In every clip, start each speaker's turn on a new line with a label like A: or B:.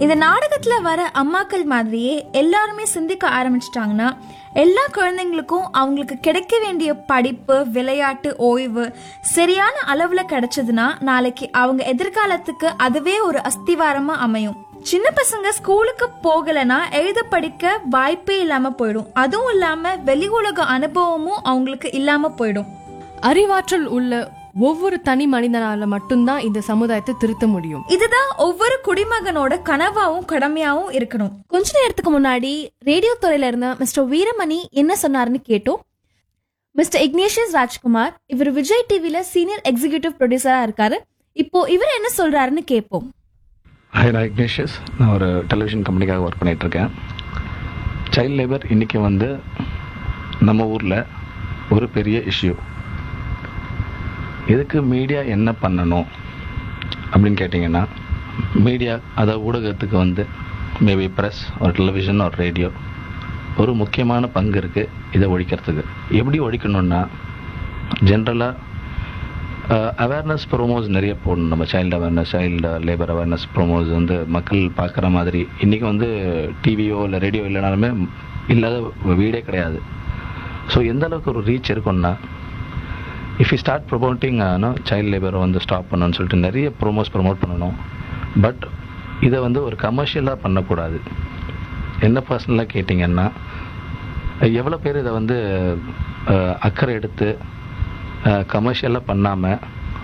A: இந்த நாடகத்துல வர அம்மாக்கள் மாதிரியே எல்லாருமே சிந்திக்க ஆரம்பிச்சிட்டாங்கன்னா எல்லா குழந்தைங்களுக்கும் அவங்களுக்கு கிடைக்க வேண்டிய படிப்பு விளையாட்டு ஓய்வு சரியான அளவுல கிடைச்சதுன்னா நாளைக்கு அவங்க எதிர்காலத்துக்கு அதுவே ஒரு அஸ்திவாரமா அமையும் சின்ன பசங்க ஸ்கூலுக்கு போகலைன்னா எழுத படிக்க வாய்ப்பே இல்லாம போயிடும் அதுவும் இல்லாம வெளி உலக அனுபவமும் அவங்களுக்கு இல்லாம போயிடும்
B: அறிவாற்றல் உள்ள ஒவ்வொரு தனி மனிதனால மட்டும்தான் இந்த சமுதாயத்தை திருத்த முடியும்
A: இதுதான் ஒவ்வொரு குடிமகனோட கனவாவும் கடமையாவும் இருக்கணும்
C: கொஞ்ச நேரத்துக்கு முன்னாடி ரேடியோ துறையில இருந்த மிஸ்டர் வீரமணி என்ன சொன்னாருன்னு கேட்டோம் மிஸ்டர் இக்னேஷியஸ் ராஜ்குமார் இவர் விஜய் டிவில சீனியர் எக்ஸிகியூட்டிவ் ப்ரொடியூசரா இருக்காரு இப்போ இவர் என்ன சொல்றாருன்னு கேட்போம்
D: ஹாய் நான் இக்னேஷியஸ் நான் ஒரு டெலிவிஷன் கம்பெனிக்காக ஒர்க் பண்ணிட்டு இருக்கேன் சைல்ட் லேபர் இன்றைக்கி வந்து நம்ம ஊரில் ஒரு பெரிய இஷ்யூ இதுக்கு மீடியா என்ன பண்ணணும் அப்படின்னு கேட்டிங்கன்னா மீடியா அதாவது ஊடகத்துக்கு வந்து மேபி ப்ரெஸ் ஒரு டெலிவிஷன் ஒரு ரேடியோ ஒரு முக்கியமான பங்கு இருக்குது இதை ஒழிக்கிறதுக்கு எப்படி ஒழிக்கணும்னா ஜென்ரலாக அவேர்னஸ் ப்ரோமோஸ் நிறைய போடணும் நம்ம child awareness child labour awareness promos வந்து மக்கள் பார்க்குற மாதிரி இன்றைக்கி வந்து டிவியோ இல்லை ரேடியோ இல்லைனாலுமே இல்லாத வீடே கிடையாது ஸோ எந்த அளவுக்கு ஒரு ரீச் இருக்கும்னா if you start promoting child லேபரை வந்து ஸ்டாப் பண்ணணும்னு சொல்லிட்டு நிறைய ப்ரோமோஸ் ப்ரொமோட் பண்ணணும் பட் இதை வந்து ஒரு கமர்ஷியலாக பண்ணக்கூடாது என்ன பர்சனலாக கேட்டிங்கன்னா எவ்வளோ பேர் இதை வந்து அஹ், அக்கறை எடுத்து கமர்ஷியலாக பண்ணாமல்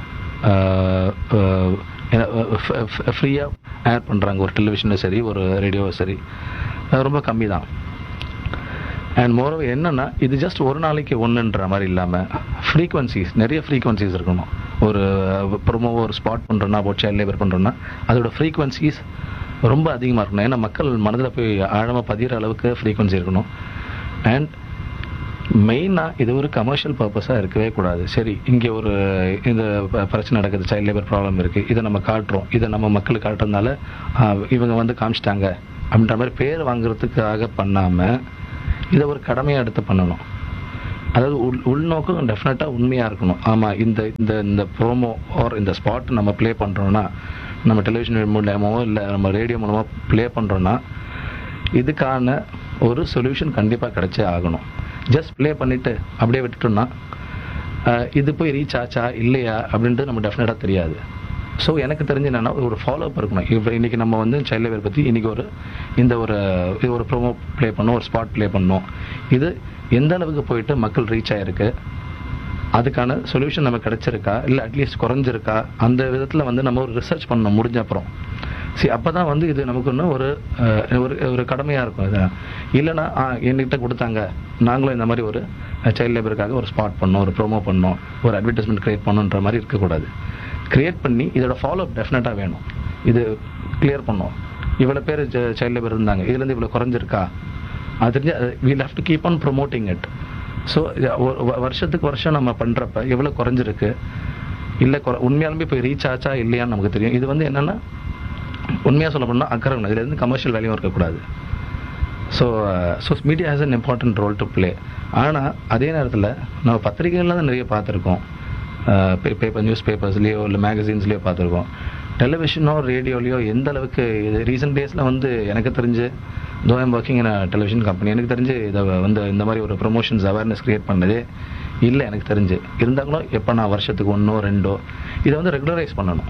D: ஃப்ரீயாக ஆட் பண்ணுறாங்க ஒரு டெலிவிஷனும் சரி ஒரு ரேடியோவும் சரி அது ரொம்ப கம்மி தான் அண்ட் மோரோவர் என்னன்னா இது ஜஸ்ட் ஒரு நாளைக்கு ஒன்றுன்ற மாதிரி இல்லாமல் ஃப்ரீக்வன்சிஸ் நிறைய ஃப்ரீக்வன்சிஸ் இருக்கணும் ஒரு ப்ரொமோ ஒரு ஸ்பாட் பண்ணுறோன்னா ஒரு சைல்ட் லேபர் பண்ணுறோன்னா அதோட ஃப்ரீக்வன்சிஸ் ரொம்ப அதிகமாக இருக்கணும் ஏன்னா மக்கள் மனதில் போய் ஆழமாக பதிகிற அளவுக்கு ஃப்ரீக்வன்சி இருக்கணும் அண்ட் மெயினாக இது ஒரு கமர்ஷியல் பர்பஸாக இருக்கவே கூடாது சரி இங்கே ஒரு இந்த ப- பிரச்சனை நடக்குது சைல்ட் லேபர் ப்ராப்ளம் இருக்குது இதை நம்ம காட்டுறோம் இதை நம்ம மக்களுக்கு காட்டுறதுனால ஆ, இவங்க வந்து காமிச்சிட்டாங்க அப்படின்ற மாதிரி பேர் வாங்குறதுக்காக பண்ணாமல் இதை ஒரு கடமையாக எடுத்து பண்ணணும் அதாவது உள் உள்நோக்கம் டெஃபினட்டாக உண்மையாக இருக்கணும் ஆமாம் இந்த இந்த இந்த ப்ரோமோ ஆர் இந்த ஸ்பாட் நம்ம ப்ளே பண்ணுறோன்னா நம்ம டெலிவிஷன் மூலமாவோ இல்லை நம்ம ரேடியோ மூலமாக ப்ளே பண்ணுறோன்னா இதுக்கான ஒரு சொல்யூஷன் கண்டிப்பாக கிடைச்சே ஆகணும் ஜஸ்ட் ப்ளே பண்ணிவிட்டு அப்படியே விட்டுட்டோம்னா அஹ், இது போய் ரீச் ஆச்சா இல்லையா அப்படின்றது நம்ம டெஃபினட்டாக தெரியாது ஸோ எனக்கு தெரிஞ்சு என்னன்னா ஒரு ஃபாலோ அப் இருக்கணும் இப்போ இன்றைக்கி நம்ம வந்து சைல்ட் லேபர் பற்றி இன்றைக்கி ஒரு இந்த ஒரு இது ஒரு ப்ரோமோ ப்ளே பண்ணோம் ஒரு ஸ்பாட் ப்ளே பண்ணோம் இது எந்த அளவுக்கு போயிட்டு மக்கள் ரீச் ஆகிருக்கு அதுக்கான சொல்யூஷன் நமக்கு கிடைச்சிருக்கா இல்லை அட்லீஸ்ட் குறைஞ்சிருக்கா அந்த விதத்தில் வந்து நம்ம ஒரு ரிசர்ச் பண்ணணும் முடிஞ்ச அப்புறம் சரி அப்போ தான் வந்து இது நமக்கு இன்னும் ஒரு அஹ், ஒரு ஒரு கடமையாக இருக்கும் இது இல்லைன்னா ஆ, என்கிட்ட கொடுத்தாங்க நாங்களும் இந்த மாதிரி ஒரு சைல்ட் லேபருக்காக ஒரு ஸ்பாட் பண்ணோம் ஒரு ப்ரோமோ பண்ணோம் ஒரு அட்வர்டைஸ்மெண்ட் கிரியேட் பண்ணோன்ற மாதிரி இருக்கக்கூடாது கிரியேட் பண்ணி இதோட ஃபாலோ அப் டெஃபினட்டாக வேணும் இது கிளியர் பண்ணோம் இவ்வளோ பேர் சைல்ட் லேபர் இருந்தாங்க இதுலேருந்து இவ்வளோ குறைஞ்சிருக்கா அது தெரிஞ்சு we'll have to keep on promoting it so வருஷத்துக்கு வருஷம் நம்ம பண்ணுறப்ப எவ்வளோ குறைஞ்சிருக்கு இல்லை குறை உண்மையாலுமே இப்போ ரீச் ஆச்சா இல்லையான்னு நமக்கு தெரியும் இது வந்து என்னென்னா உண்மையாக சொல்ல போனால் அக்கறை வேணும். இதுல இருந்து கமர்ஷியல் வேல்யூ இருக்கக்கூடாது so so media has an important role to play ஆனால் அதே நேரத்தில் நம்ம பத்திரிகைகளில் தான் நிறைய பார்த்துருக்கோம் பேப்பர் நியூஸ் பேப்பர்ஸ்லேயோ இல்லை மேகசின்ஸ்லேயோ பார்த்துருக்கோம் டெலிவிஷனோ ரேடியோலையோ எந்த அளவுக்கு இது ரீசெண்ட் டேஸில் வந்து எனக்கு தெரிஞ்சு though I'm working in television company எனக்கு தெரிஞ்சு இதை வந்து இந்த மாதிரி ஒரு ப்ரொமோஷன்ஸ் அவேர்னஸ் க்ரியேட் பண்ணதே இல்லை எனக்கு தெரிஞ்சு இருந்தாங்களோ எப்போ நான் வருஷத்துக்கு ஒன்றோ ரெண்டோ இதை வந்து ரெகுலரைஸ் பண்ணணும்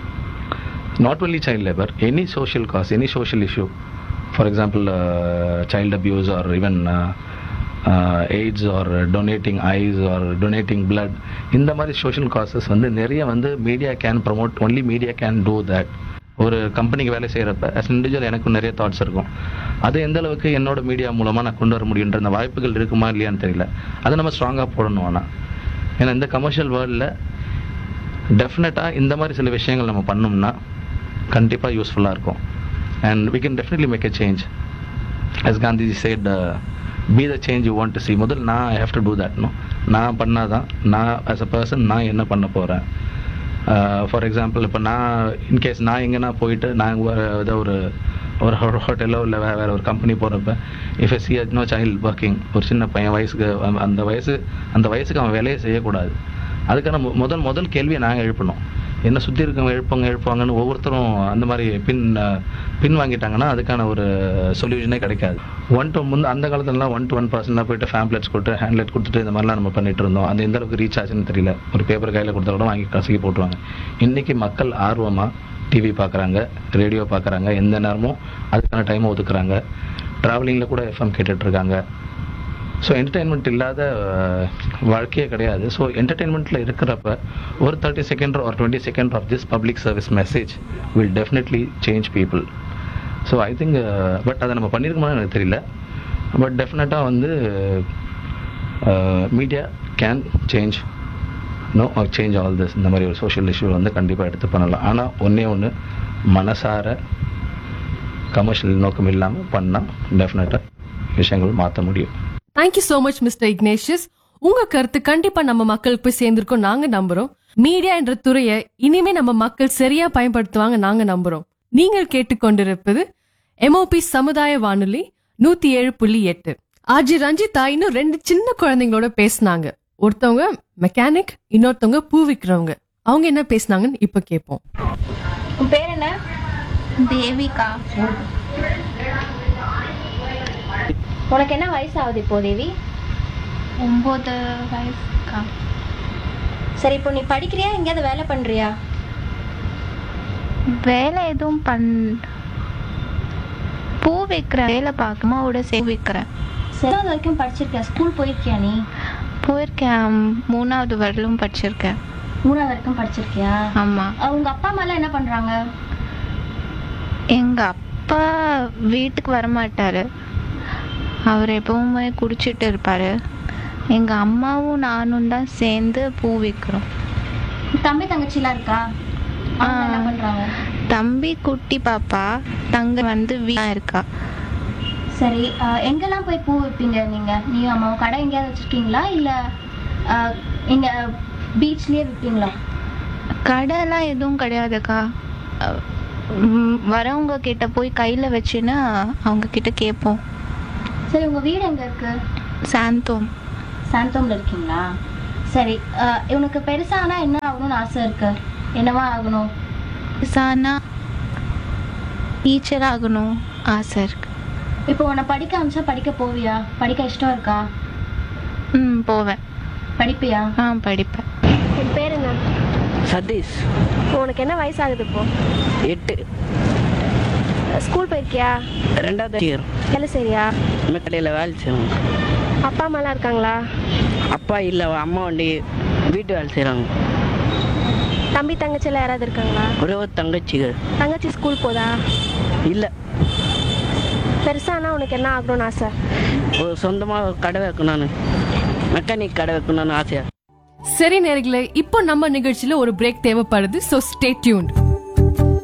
D: not only child labor, any social cause, any social issue, for example, uh, child abuse or even uh, uh, AIDS or donating eyes or donating blood, இந்த மாதிரி சோஷியல் காசஸ் வந்து நிறைய வந்து media can promote only media can do that ஒரு கம்பெனிக்கு வேலை செய்கிறப்ப as an individual எனக்கும் நிறைய தாட்ஸ் இருக்கும் அது எந்த அளவுக்கு என்னோட மீடியா மூலமாக நான் கொண்டு வர முடியுன்ற அந்த வாய்ப்புகள் இருக்குமா இல்லையான்னு தெரியல அதை நம்ம ஸ்ட்ராங்காக போடணும் ஆனால் ஏன்னா இந்த கமர்ஷியல் வேர்ல்டில் டெஃபினட்டாக இந்த மாதிரி சில விஷயங்கள் நம்ம பண்ணோம்னா கண்டிப்பாக யூஸ்ஃபுல்லாக இருக்கும் and we can definitely make a change as Gandhiji said uh, be the change you want to see முதல் நான் I have to do that no நான் பண்ணாதான் நான் as a person நான் என்ன பண்ண போகிறேன் ஃபார் எக்ஸாம்பிள் இப்போ நான் இன்கேஸ் நான் எங்கன்னா போயிட்டு நான் ஒரு ஏதோ ஒரு ஒரு ஹோட்டலோ இல்லை வேறு வேறு ஒரு கம்பெனி போகிறப்ப if yes see no child working ஒரு சின்ன பையன் வயசுக்கு அந்த வயசு அந்த வயசுக்கு அவன் வேலையை செய்யக்கூடாது அதுக்கான மு- முதல் முதல் கேள்வியை நாங்கள் எழுப்பணும் என்ன சுற்றி இருக்கவங்க எழுப்பாங்க எழுப்பாங்கன்னு ஒவ்வொருத்தரும் அந்த மாதிரி பின் அஹ், பின் வாங்கிட்டாங்கன்னா அதுக்கான ஒரு சொல்யூஷனே கிடைக்காது ஒன் டு முந்த அந்த காலத்துலலாம் ஒன் டு ஒன் பர்சன்டாக போயிட்டு ஃபேம்ப்ளெட்ஸ் கொடுத்து ஹேண்ட்லெட் கொடுத்துட்டு இந்த மாதிரிலாம் நம்ம பண்ணிட்டு இருந்தோம் அந்த எந்த அளவுக்கு ரீச் ஆச்சுன்னு தெரியல ஒரு பேப்பர் கையில் கொடுத்தா கூட வாங்கி கசக்கி போட்டுருவாங்க இன்னைக்கு மக்கள் ஆர்வமாக டிவி பார்க்குறாங்க ரேடியோ பார்க்குறாங்க எந்த நேரமும் அதுக்கான டைமை ஒதுக்குறாங்க ட்ராவலிங்கில் கூட எஃப்எம் கேட்டுட்ருக்காங்க ஸோ என்டர்டெயின்மெண்ட் இல்லாத அஹ், வாழ்க்கையே கிடையாது ஸோ என்டர்டெயின்மெண்ட்டில் இருக்கிறப்ப ஒரு தேர்ட்டி செகண்ட் ஒரு twenty second of this public service message will definitely change people so I think but அதை நம்ம பண்ணியிருக்கோமான்னு எனக்கு தெரியல பட் டெஃபினட்டாக வந்து media can change no change all this இந்த மாதிரி ஒரு சோஷியல் இஷ்யூ வந்து கண்டிப்பாக எடுத்து பண்ணலாம் ஆனால் ஒன்றே ஒன்று மனசார கமர்ஷியல் நோக்கம் இல்லாமல் பண்ணால் டெஃபினட்டாக விஷயங்கள் மாற்ற முடியும்
B: thank you so much mister Ignatius உங்க கருத்து கண்டிப்பா நம்ம மக்களுக்கு போய் சேர்ந்திருக்கோம் நாங்க நம்புறோம் மீடியா என்ற துறையை இனிமே நம்ம மக்கள் சரியா பயன்படுத்துவாங்க நாங்க நம்புறோம் நீங்கள் கேட்டுக்கொண்டிருப்பது எம்ஓபி சமுதாய வானொலி நூத்தி ஏழு புள்ளி எட்டு ஆஜி ரஞ்சிதா இன்னும் ரெண்டு சின்ன குழந்தைங்களோட பேசுனாங்க ஒருத்தவங்க மெக்கானிக் இன்னொருத்தவங்க பூ விக்கிறவங்க அவங்க என்ன பேசுனாங்கன்னு இப்ப கேட்போம்
C: உன் பேர் என்ன
E: தேவிகா
C: உனக்கு என்ன வயசு ஆகுது இப்போ தேவி
E: ஒம்பது வயசுக்கா
C: சரி இப்போ நீ படிக்கிறியா எங்கேயாவது வேலை பண்றியா
E: வேலை எதுவும் பண் பூ வைக்கிறேன் வேலை பார்க்கும்போட சே வைக்கிறேன்
C: செவன்த் வரைக்கும் படிச்சிருக்கியா ஸ்கூல் போயிருக்கியா நீ
E: போயிருக்கேன் மூணாவது வரலும் படிச்சிருக்கேன்
C: மூணாவது வரைக்கும் படிச்சிருக்கியா
E: ஆமாம்
C: அஹ் உங்க அப்பா அம்மா எல்லாம் என்ன பண்றாங்க
E: எங்கள் அப்பா வீட்டுக்கு வர மாட்டார் அவர் எப்பவுமே குடிச்சிட்டு இருப்பார் எங்கள் அம்மாவும் நானும் தான் சேர்ந்து பூ விற்கிறோம்
C: தம்பி தங்கச்சிலாம் இருக்கா அவங்க என்ன
E: ஆ.
C: பண்றாங்க
E: தம்பி குட்டி பாப்பா தங்க வந்து வீணா இருக்கா
C: சரி அஹ் எங்கெல்லாம் போய் பூ விற்பீங்க நீங்க நீ அம்மாவும் கடை எங்கேயாவது வச்சிருக்கீங்களா இல்ல அஹ், இங்க பீச்லயே விற்பீங்களா
E: கடைலாம் எதுவும் கிடையாதுக்கா அஹ் உம் வரவங்க கிட்ட போய் கையில் வச்சுன்னா அவங்க கிட்ட கேட்போம்
C: சரி உங்க வீடு எங்க இருக்கு
E: சாந்தோம்
C: சாந்தோம்ல இருக்கீங்களா சரி அஹ், உனக்கு பெருசானா என்ன ஆகணும்னு ஆசை இருக்கு என்னவா ஆகணும்
E: சானா டீச்சர் ஆகணும் ஆசை இருக்கு
C: இப்போ உன்னை படிக்க அமிச்சா படிக்க போவியா படிக்க இஷ்டம் இருக்கா
E: ம் போவேன்
C: படிப்பியா
E: ஆ படிப்பேன்
C: உன் பேர் என்ன
F: சதீஷ்
C: உனக்கு என்ன வயசாகுது இப்போ
F: எட்டு
C: ஸ்கூல் போயிருக்கியா
F: ரெண்டாவது இயர்
C: வேலை சரியா
F: கடையில் வேலை செய்யணும்
C: அப்பா அம்மாலாம் இருக்காங்களா
F: அப்பா இல்லை அம்மா வண்டி வீட்டு வேலை செய்கிறாங்க
C: தம்பி தங்கச்சிலாம் யாராவது இருக்காங்களா
F: ஒரே ஒரு தங்கச்சிங்க
C: தங்கச்சி ஸ்கூல் போதா
F: இல்லை
C: பெருசானா உனக்கு என்ன ஆகணும்னு ஆசை
F: ஒரு சொந்தமாக கடை வைக்கணும்னு மெக்கானிக் கடை வைக்கணும்னு ஆசையா
B: சரி நேர்களே இப்போ நம்ம நிகழ்ச்சியில ஒரு பிரேக் தேவைப்படுது சோ ஸ்டே டியூன்ட்